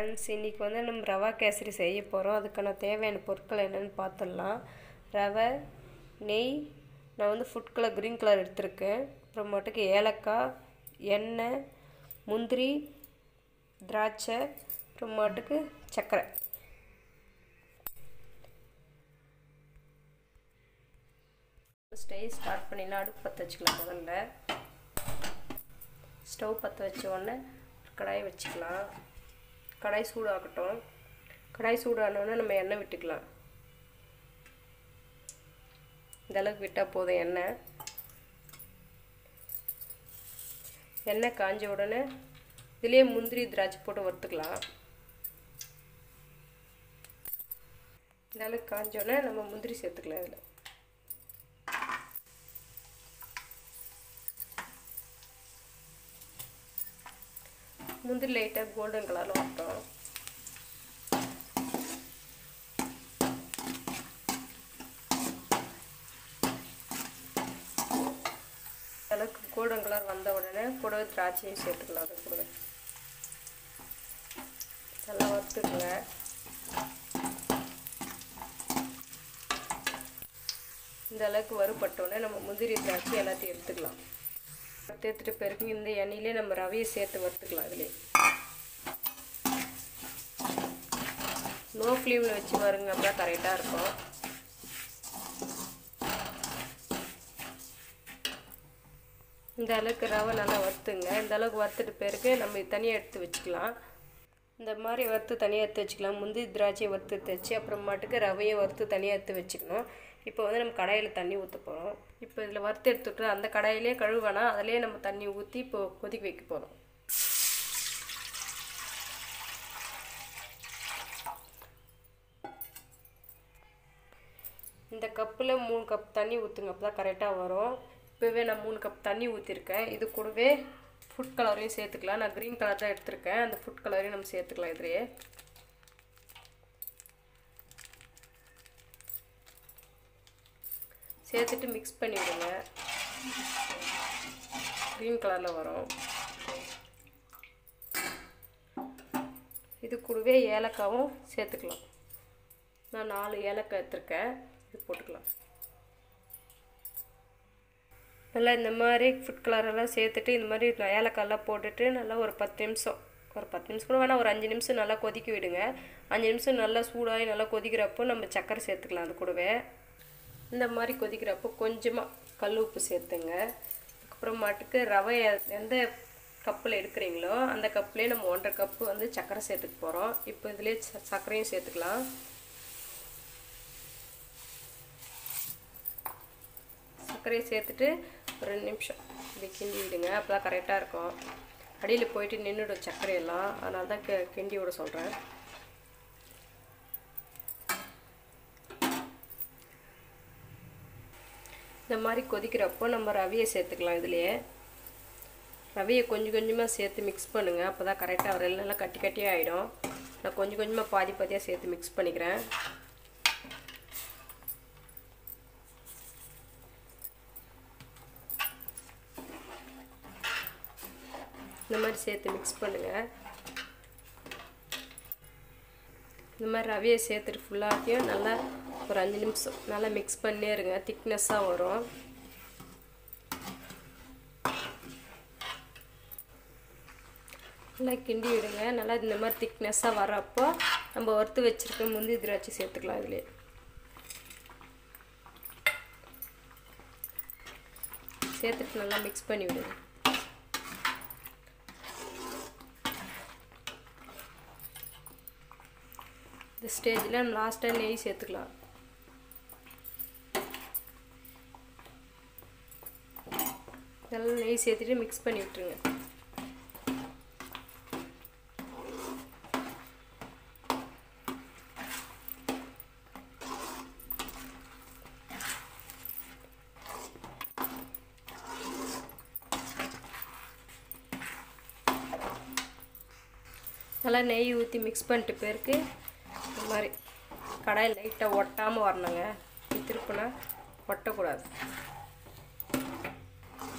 friends இன்றைக்கி வந்து நம்ம ரவா கேசரி செய்ய போகிறோம் அதுக்கான தேவையான பொருட்கள் என்னென்னு பார்த்துடலாம் ரவை நெய் நான் வந்து ஃபுட் கலர் க்ரீன் கலர் எடுத்திருக்கேன் அப்புறமேட்டுக்கு ஏலக்காய் எண்ணெய் முந்திரி திராட்சை அப்புறமேட்டுக்கு சர்க்கரை ஸ்டேஜ் ஸ்டார்ட் பண்ணிடலாம் அடுப்பு பற்ற வச்சுக்கலாம் முதல்ல ஸ்டவ் பற்ற வச்ச உடனே கடாயை வச்சுக்கலாம் கடாய் சூடாகட்டும் கடாய் சூடானோடனே நம்ம எண்ணெய் விட்டுக்கலாம் இந்த அளவுக்கு விட்டால் போதும் எண்ணெய் எண்ணெய் காஞ்ச உடனே இதுலேயே முந்திரி திராட்சை போட்டு வறுத்துக்கலாம் இந்த அளவுக்கு காஞ்ச உடனே நம்ம முந்திரி சேர்த்துக்கலாம் இதில் முந்திரி லைட்டாக கோல்டன் கலரில் வரட்டும் அளவுக்கு கோல்டன் கலர் வந்த உடனே கூடவே திராட்சையும் சேர்த்துக்கலாம் அது கூட நல்லா வறுத்துக்குங்க இந்த அளவுக்கு வறுபட்டோடனே நம்ம முந்திரி திராட்சை எல்லாத்தையும் எடுத்துக்கலாம் வறுத்து எடுத்துகிட்டு பிறகு இந்த எண்ணெயிலே நம்ம ரவையை சேர்த்து வறுத்துக்கலாம் இதுலேயே லோ ஃப்ளேமில் வச்சு வருங்க அப்படின்னா கரெக்டாக இருக்கும் இந்த அளவுக்கு ரவை நல்லா வறுத்துங்க இந்த அளவுக்கு வறுத்துட்டு பிறகு நம்ம தனியாக எடுத்து வச்சுக்கலாம் இந்த மாதிரி வறுத்து தனியாக எடுத்து வச்சுக்கலாம் முந்திரி திராட்சையை வறுத்து வச்சு அப்புறமாட்டுக்கு ரவையை வறுத்து தனியாக எடுத்து வச்சுக்கணும் இப்போ வந்து நம்ம கடாயில் தண்ணி ஊற்ற போகிறோம் இப்போ இதில் வறுத்து எடுத்துட்டு அந்த கடாயிலே கழுவேனா அதிலே நம்ம தண்ணி ஊற்றி இப்போ கொதிக்க வைக்க போகிறோம் இந்த கப்பில் மூணு கப் தண்ணி ஊற்றுங்க அப்போ தான் கரெக்டாக வரும் இப்போவே நான் மூணு கப் தண்ணி ஊற்றிருக்கேன் இது கூடவே ஃபுட் கலரையும் சேர்த்துக்கலாம் நான் க்ரீன் கலர் தான் எடுத்திருக்கேன் அந்த ஃபுட் கலரையும் நம்ம சேர்த்துக்கலாம் இதுலேயே சேர்த்துட்டு மிக்ஸ் பண்ணிவிடுங்க க்ரீன் கலரில் வரும் இது கூடவே ஏலக்காவும் சேர்த்துக்கலாம் நான் நாலு ஏலக்காய் எடுத்துருக்கேன் இது போட்டுக்கலாம் நல்லா இந்த மாதிரி ஃபுட் கலரெல்லாம் சேர்த்துட்டு இந்த மாதிரி ஏலக்காயெல்லாம் போட்டுட்டு நல்லா ஒரு பத்து நிமிஷம் ஒரு பத்து நிமிஷம் கூட வேணால் ஒரு அஞ்சு நிமிஷம் நல்லா கொதிக்க விடுங்க அஞ்சு நிமிஷம் நல்லா சூடாகி நல்லா கொதிக்கிறப்போ நம்ம சர்க்கரை சேர்த்துக்கலாம் அது கூடவே இந்த மாதிரி கொதிக்கிறப்போ கொஞ்சமாக கல் உப்பு சேர்த்துங்க அப்புறமாட்டுக்கு ரவை எந்த கப்பில் எடுக்கிறீங்களோ அந்த கப்லேயே நம்ம ஒன்றரை கப்பு வந்து சர்க்கரை சேர்த்துக்க போகிறோம் இப்போ இதிலே சர்க்கரையும் சேர்த்துக்கலாம் சர்க்கரையை சேர்த்துட்டு ஒரு ரெண்டு நிமிஷம் இப்படி கிண்டி விடுங்க அப்போ தான் கரெக்டாக இருக்கும் அடியில் போயிட்டு நின்றுடும் சர்க்கரையெல்லாம் அதனால தான் கிண்டி விட சொல்கிறேன் இந்த மாதிரி கொதிக்கிறப்போ நம்ம ரவையை சேர்த்துக்கலாம் இதுலேயே ரவையை கொஞ்சம் கொஞ்சமாக சேர்த்து மிக்ஸ் பண்ணுங்கள் அப்போ தான் கரெக்டாக வர இல்லைன்னா கட்டி கட்டியாக ஆகிடும் நான் கொஞ்சம் கொஞ்சமாக பாதி பாதியாக சேர்த்து மிக்ஸ் பண்ணிக்கிறேன் இந்த மாதிரி சேர்த்து மிக்ஸ் பண்ணுங்கள் இந்த மாதிரி ரவையை சேர்த்துட்டு ஃபுல்லாத்தையும் நல்லா ஒரு அஞ்சு நிமிஷம் நல்லா மிக்ஸ் பண்ணே இருங்க திக்னஸ்ஸாக வரும் நல்லா கிண்டி விடுங்க நல்லா இந்த மாதிரி திக்னஸ்ஸாக வரப்போ நம்ம வறுத்து வச்சுருக்க முந்திரி திராட்சை சேர்த்துக்கலாம் இதுலேயே சேர்த்துட்டு நல்லா மிக்ஸ் பண்ணி விடுங்க இந்த ஸ்டேஜில் நம்ம லாஸ்ட்டாக நெய் சேர்த்துக்கலாம் நல்லா நெய் சேர்த்துட்டு மிக்ஸ் பண்ணி விட்டுருங்க நல்லா நெய் ஊற்றி மிக்ஸ் பண்ணிட்டு பேருக்கு இந்த மாதிரி கடாயில் லைட்டாக ஒட்டாமல் வரணுங்க திருப்பினா ஒட்டக்கூடாது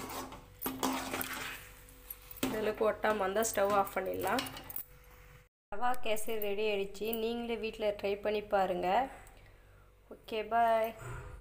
இதில் ஒட்டாமல் வந்தால் ஸ்டவ் ஆஃப் பண்ணிடலாம் ரவா கேசரி ரெடி ஆயிடுச்சு நீங்களே வீட்டில் ட்ரை பண்ணி பாருங்கள் ஓகே பாய்